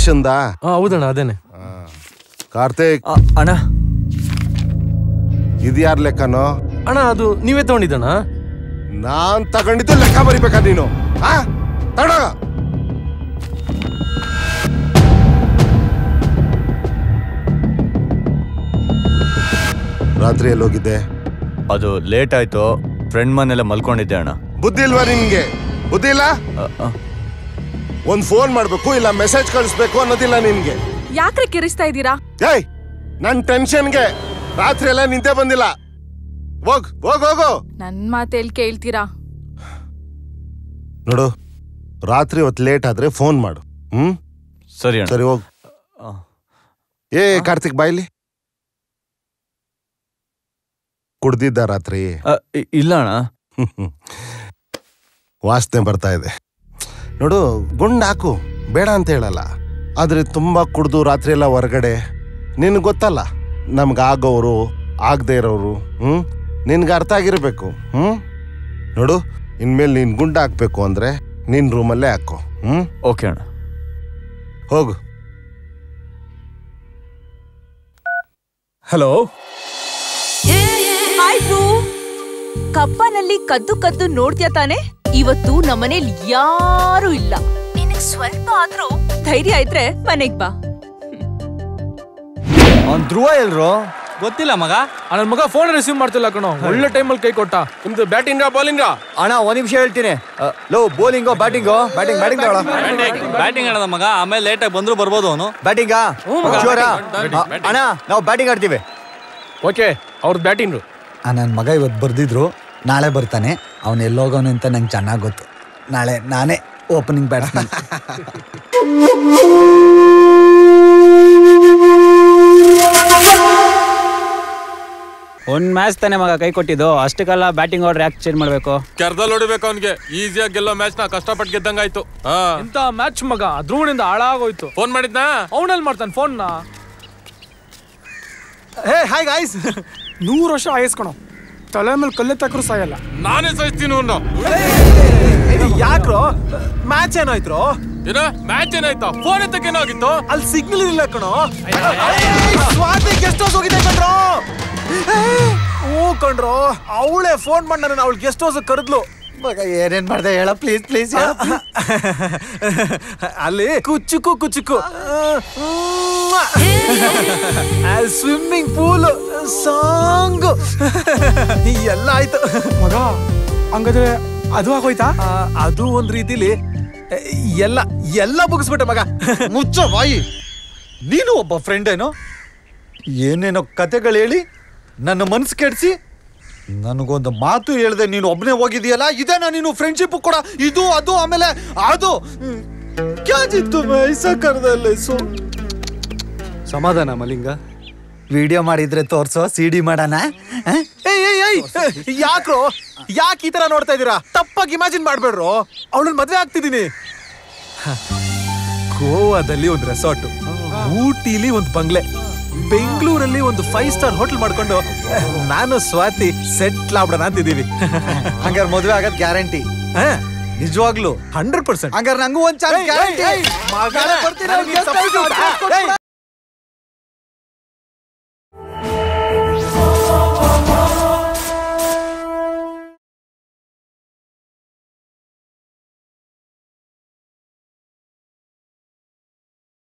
ಸ್ಟೇಷನ್ದಾ ಹಾ ಹೌದಣ್ಣ ಅದೇನೆ ಕಾರ್ತಿಕ್ ಆ, ಅಣ್ಣ ಇದ್ಯಾರ್ ಲೆಕ್ಕನೋ ಅಣ್ಣ ಅದು ನೀವೇ ತಗೊಂಡಿದ್ದಣ್ಣ ನಾನ್ ತಗೊಂಡಿದ್ದು ಲೆಕ್ಕ ಬರಿಬೇಕಾ ನೀನು ಆ ತಗೊಂಡೋಗ ರಾತ್ರಿ ಎಲ್ಲಿ ಹೋಗಿದ್ದೆ ಅದು ಲೇಟ್ ಆಯ್ತು ಫ್ರೆಂಡ್ ಮನೆಲ್ಲ ಮಲ್ಕೊಂಡಿದ್ದೆ ಅಣ್ಣ ಬುದ್ಧಿ ಇಲ್ವಾ ನಿನ್ಗೆ ಬುದ್ಧಿ ಇಲ್ಲ ಆ, ಆ. ಒಂದ್ ಫೋನ್ ಮಾಡ್ಬೇಕು ಇಲ್ಲ ಮೆಸೇಜ್ ಕಳಿಸ್ಬೇಕು ಅನ್ನೋದಿಲ್ಲ ನಿನ್ಗೆ ಯಾಕ್ರೆ ಕಿರಿಸ್ತಾ ಇದ್ದೀರಾ ಏಯ್ ನನ್ ಟೆನ್ಷನ್ಗೆ ರಾತ್ರಿ ಎಲ್ಲ ನಿಂತೆ ಬಂದಿಲ್ಲ ಹೋಗ್ ಹೋಗ್ ಹೋಗು ನನ್ ಮಾತೆಲ್ ಕೇಳ್ತೀರಾ ನೋಡು ರಾತ್ರಿ ಹೊತ್ತು ಲೇಟ್ ಆದ್ರೆ ಫೋನ್ ಮಾಡು ಹ್ಮ್ ಸರಿ ಅಣ್ಣ ಸರಿ ಹೋಗ್ ಆ. ಏ ಕಾರ್ತಿಕ್ ಬಾಯ್ಲಿ ಕುಡ್ದಿದ್ದ ರಾತ್ರಿ ಆ, ಇ- ಇಲ್ಲ ಅಣ್ಣ ವಾಸನೆ ಬರ್ತಾ ಇದೆ ನೋಡು ಗುಂಡ್ ಹಾಕು ಬೇಡ ಅಂತ ಹೇಳಲ್ಲ ಆದ್ರೆ ತುಂಬಾ ಕುಡ್ದು ರಾತ್ರಿ ಎಲ್ಲ ಹೊರಗಡೆ ನಿನ್ಗೆ ಗೊತ್ತಲ್ಲ ನಮ್ಗೆ ಆಗೋರು ಆಗದೆ ಇರೋರು ಹ್ಮ್ ನಿನ್ಗೆ ಅರ್ಥ ಆಗಿರ್ಬೇಕು ಹ್ಮ್ ನೋಡು ಇನ್ಮೇಲೆ ನೀನ್ ಗುಂಡ್ ಹಾಕ್ಬೇಕು ಅಂದ್ರೆ ನಿನ್ ರೂಮಲ್ಲೇ ಹಾಕು ಹ್ಮ್ ಓಕೆ ಅಣ್ಣ ಹೋಗು ಹಲೋ ಆಯ್ತು ಕಪ್ಪನಲ್ಲಿ ಕದ್ದು ಕದ್ದು ನೋಡ್ತೀಯ ತಾನೆ ಇವತ್ತು ನಮ್ಮನೇಲಿ ಯಾರು ಇಲ್ಲ ನಿನಗ್ ಸ್ವಲ್ಪ ಆದ್ರೂ ಧೈರ್ಯ ಇದ್ರೆ ಮನೆಗ್ ಬಾ ಅವ್ನ್ ಧ್ರುವ ಎಲ್ರು ಗೊತ್ತಿಲ್ಲ ಮಗ ನನ್ನ ಮಗ ಫೋನ್ ರಿಸೀವ್ ಮಾಡ್ತಿಲ್ಲ ಕಣೋ ಒಳ್ಳೆ ಟೈಮಲ್ಲಿ ಕೈ ಕೊಟ್ಟ ನಿಮ್ದು ಬ್ಯಾಟಿಂಗ ಬಾಲಿಂಗ ಅಣ್ಣ ಒಂದ್ ನಿಮಿಷ ಹೇಳ್ತೀನಿ ಆ, ಲೋ ಬೌಲಿಂಗೋ ಬ್ಯಾಟಿಂಗೋ ಬ್ಯಾಟಿಂಗ್ ಬ್ಯಾಟಿಂಗ್ ತಗೊಳ ಬ್ಯಾಟಿಂಗ್ ಆಡದ ಮಗ ಆಮೇಲೆ ಲೇಟ್ ಆಗಿ ಬಂದ್ರು ಬರ್ಬೋದು ಅವನು ಬ್ಯಾಟಿಂಗಾ ಶೋರಾ ಅಣ್ಣ ನಾವು ಬ್ಯಾಟಿಂಗ್ ಆಡ್ತೀವಿ ಓಕೆ ಅವ್ರದ್ದು ಬ್ಯಾಟಿಂಗು ನನ್ನ ಮಗ ಇವತ್ತು ಬರ್ದಿದ್ರು ನಾಳೆ ಬರ್ತಾನೆ ಅವನು ಎಲ್ಲೋಗೋನು ಅಂತ ನಂಗೆ ಚೆನ್ನಾಗಿ ಗೊತ್ತು ನಾಳೆ ನಾನೇ ಓಪನಿಂಗ್ ಬ್ಯಾಟ್ಸ್ಮನ್ ಒಂದ್ ಮ್ಯಾಚ್ ತಾನೇ ಮಗ ಕೈ ಕೊಟ್ಟಿದ್ದು ಅಷ್ಟಕ್ಕೆಲ್ಲ ಬ್ಯಾಟಿಂಗ್ ಆರ್ಡರ್ ಯಾಕೆ ಚೇಂಜ್ ಮಾಡ್ಬೇಕು ಕೆರ್ದಲ್ಲಿ ಹೊಡಿಬೇಕು ಅವನಿಗೆ ಈಸಿಯಾಗಿ ಗೆಲ್ಲೋ ಮ್ಯಾಚ್ ನ ಕಷ್ಟಪಟ್ಟು ಗೆದ್ದಂಗಾಯ್ತು ಹಾ ಇಂಥ ಮ್ಯಾಚ್ ಮಗ ಧ್ರುವನಿಂದ ಹಾಳಾಗೋಯ್ತು ಫೋನ್ ಮಾಡಿದ್ನಾ ಅವನಲ್ಲಿ ಮಾಡ್ತಾನೆ ಫೋನ್ನ ಹೇ ಹಾಯ್ ಗಾಯ್ಸ್ ನೂರು ವರ್ಷ ಆಯಸ್ಕೊಣ ತಲೆ ಮೇಲೆ ಕಲ್ಲೆ ತಕ್ಕರು ಸಾಯಲ್ಲ ನಾನೇ ಸಹಿಸ್ತೀನಿ ಅವನು ಯಾಕ್ರೋ ಮ್ಯಾಚ್ ಏನಾಯ್ತ್ರೋ ಏನ ಮ್ಯಾಚ್ ಏನಾಯ್ತಾ ಫೋನ್ ಎತ್ತಕ್ಕೇನಾಗಿತ್ತು ಅಲ್ಲಿ ಸಿಗ್ನಲ್ ಇಲ್ಲ ಕಣೋ ಸ್ವಾತಿ ಗೆಸ್ಟ್ ಹೌಸ್ ಹೋಗಿದೆ ಕಣ್ರೋ ಹ್ಞೂ ಕಣ್ರೋ ಅವಳೇ ಫೋನ್ ಮಾಡಿ ನನ್ನ ಅವಳು ಗೆಸ್ಟ್ ಹೌಸ್ ಕರೆದ್ಲು ಮಗ ಏನೇನ್ ಮಾಡ್ದೆ ಹೇಳ ಪ್ಲೀಸ್ ಪ್ಲೀಸ್ ಅಲ್ಲಿ ಕುಚ್ಚುಕು ಕುಚ್ಚುಕು ಸ್ವಿಮ್ಮಿಂಗ್ ಪೂಲ್ ಸಾಂಗ್ ಎಲ್ಲ ಆಯ್ತು ಮಗ ಹಂಗಾದ್ರೆ ಅದು ಆಗೋಯ್ತಾ ಅದು ಒಂದ್ ರೀತಿಲಿ ಎಲ್ಲ ಎಲ್ಲ ಮುಗಿಸ್ಬಿಟ್ಟೆ ಮಗ ಮುಚ್ಚೋ ಬಾಯಿ ನೀನು ಒಬ್ಬ ಫ್ರೆಂಡ್ ಏನೋ ಏನೇನೋ ಕತೆಗಳು ಹೇಳಿ ನನ್ನ ಮನ್ಸು ಕೆಡಿಸಿ ನನಗೊಂದು ಮಾತು ಹೇಳ್ದೆ ನೀನು ಒಬ್ಬನೇ ಹೋಗಿದೀಯಲ್ಲ ಇದೇನಾ ನೀನು ಫ್ರೆಂಡ್ಶಿಪ್ ಕೂಡ ಇದು ಅದು ಆಮೇಲೆ ಅದು ಹ್ಮ್. ಕ್ಯಾಜಿತ್ತು ಐಸಾ ಕರ್ದಲ್ಲೇ ಸೊ ಸಮಾಧಾನ ಮಲಿಂಗ ವಿಡಿಯೋ ಮಾಡಿದ್ರೆ ತೋರ್ಸೋ ಸಿ ಡಿ ಮಾಡೋಣ ಆ? ಏಯ್ ಏಯ್ ಏಯ್ ಯಾಕ್ರೋ ಯಾಕೆ ಈ ತರ ನೋಡ್ತಾ ಇದೀರಾ ತಪ್ಪಾಗಿ ಇಮ್ಯಾಜಿನ್ ಮಾಡ್ಬೇಡ್ರು ಅವಳನ್ನ ಮದ್ವೆ ಆಗ್ತಿದ್ದೀನಿ ಗೋವಾದಲ್ಲಿ ಒಂದು ರೆಸಾರ್ಟ್ ಊಟಿಲಿ ಒಂದು ಬಂಗ್ಲೆ ಬೆಂಗಳೂರಲ್ಲಿ ಒಂದು ಫೈವ್ ಸ್ಟಾರ್ ಹೋಟೆಲ್ ಮಾಡ್ಕೊಂಡು ನಾನು ಸ್ವಾತಿ ಸೆಟ್ಲ್ ಆಗ್ಬಿಡೋಣ ಅಂತಿದ್ದೀವಿ ಹಂಗಾರೆ ಮದುವೆ ಆಗದ್ ಗ್ಯಾರಂಟಿ ನಿಜವಾಗ್ಲು ಹಂಡ್ರೆಡ್ ಪರ್ಸೆಂಟ್ ಹಂಗಾರೆ ನಂಗೂ ಒಂದ್ ಚಾನ್ಸ್ ಗ್ಯಾರಂಟಿ